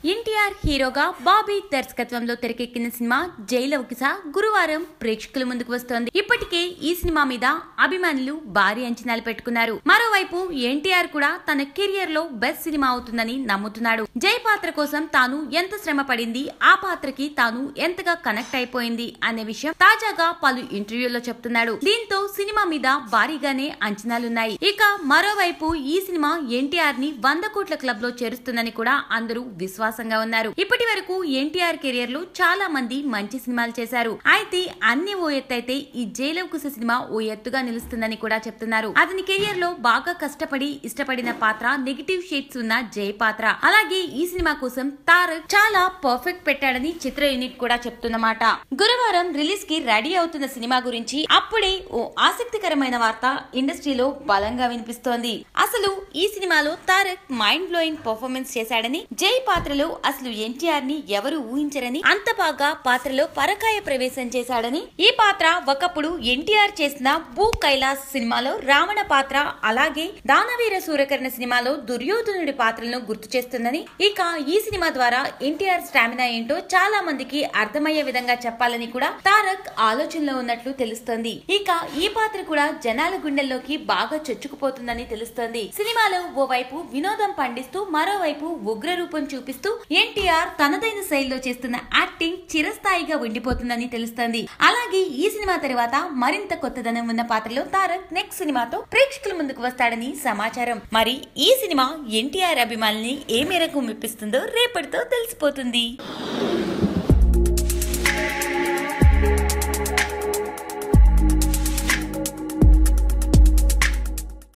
ఎన్టీఆర్ హీరోగా బాబీ దర్శకత్వంలో తెరకెక్కిన సినిమా జైలవకిస గురువారం ప్రేక్షకుల ముందుకు వస్తోంది ఇప్పటికే ఈ సినిమా మీద అభిమానులు భారీ అంచనాలు పెట్టుకున్నారు మరోవైపు ఎన్టీఆర్ కూడా తన కెరియర్ లో బెస్ట్ సినిమా అవుతుందని నమ్ముతున్నాడు జై పాత్ర కోసం తాను ఎంత శ్రమ పడింది ఆ పాత్రకి తాను ఎంతగా కనెక్ట్ అయిపోయింది అనే విషయం తాజాగా పలు ఇంటర్వ్యూల్లో చెప్తున్నాడు దీంతో సినిమా మీద భారీగానే అంచనాలున్నాయి ఇక మరోవైపు ఈ సినిమా ఎన్టీఆర్ ని వంద కోట్ల క్లబ్ లో చేరుస్తుందని కూడా అందరూ విశ్వాసంగా ఉన్నారు ఇప్పటి వరకు ఎన్టీఆర్ కెరియర్ లో చాలా మంది మంచి సినిమాలు చేశారు అయితే అన్ని ఓ ఎత్తైతే ఈ జైలవ్ కుశ సినిమా ఓ ఎత్తుగా నిలుస్తుందని కూడా చెప్తున్నారు అతని కెరియర్ లో బాగా కష్టపడి ఇష్టపడిన పాత్ర నెగిటివ్ షేడ్స్ ఉన్న జై పాత్ర అలాగే ఈ సినిమా కోసం తారక్ చాలా పర్ఫెక్ట్ పెట్టాడని చిత్ర యూనిట్ కూడా చెప్తున్నమాట గురువారం రిలీజ్ కి రెడీ అవుతున్న సినిమా గురించి అప్పుడే ఓ ఆసక్తికరమైన వార్త ఇండస్ట్రీలో బలంగా వినిపిస్తోంది అసలు ఈ సినిమాలో తారక్ మైండ్ బ్లోయింగ్ పర్ఫార్మెన్స్ చేశాడని జై పాత్రలో అసలు ఎన్టీఆర్ ని ఎవరు ఊహించరని అంత బాగా పాత్రలో పరకాయ ప్రవేశం చేశాడని ఈ పాత్ర ఒకప్పుడు ఎన్టీఆర్ చేసిన భూ కైలాస్ సినిమాలో రావణ పాత్ర అలాగే దానవీర సూరకర్ణ సినిమాలో దుర్యోధనుడి పాత్రలను గుర్తు చేస్తుందని ఇక ఈ సినిమా ద్వారా ఎన్టీఆర్ స్టామినా ఏంటో చాలా మందికి అర్థమయ్యే విధంగా చెప్పాలని కూడా తారక్ ఆలోచనలో ఉన్నట్లు తెలుస్తోంది ఇక ఈ పాత్ర కూడా జనాల గుండెల్లోకి బాగా చొచ్చుకుపోతుందని తెలుస్తోంది సినిమాలో ఓవైపు వినోదం పండిస్తూ మరోవైపు ఉగ్ర రూపం చూపిస్తూ ఎన్టీఆర్ తనదైన శైలిలో చేస్తున్న యాక్టింగ్ చిరస్థాయిగా ఉండిపోతుందని తెలుస్తోంది అలాగే ఈ సినిమా తర్వాత మరింత కొత్తదనం ఉన్న పాత్రలో తారక్ నెక్స్ట్ సినిమాతో ప్రేక్షకుల ముందుకు వస్తాడని సమాచారం మరి ఈ సినిమా ఎన్టీఆర్ అభిమానుల్ని ఏ మేరకు మెప్పిస్తుందో రేపటితో తెలిసిపోతుంది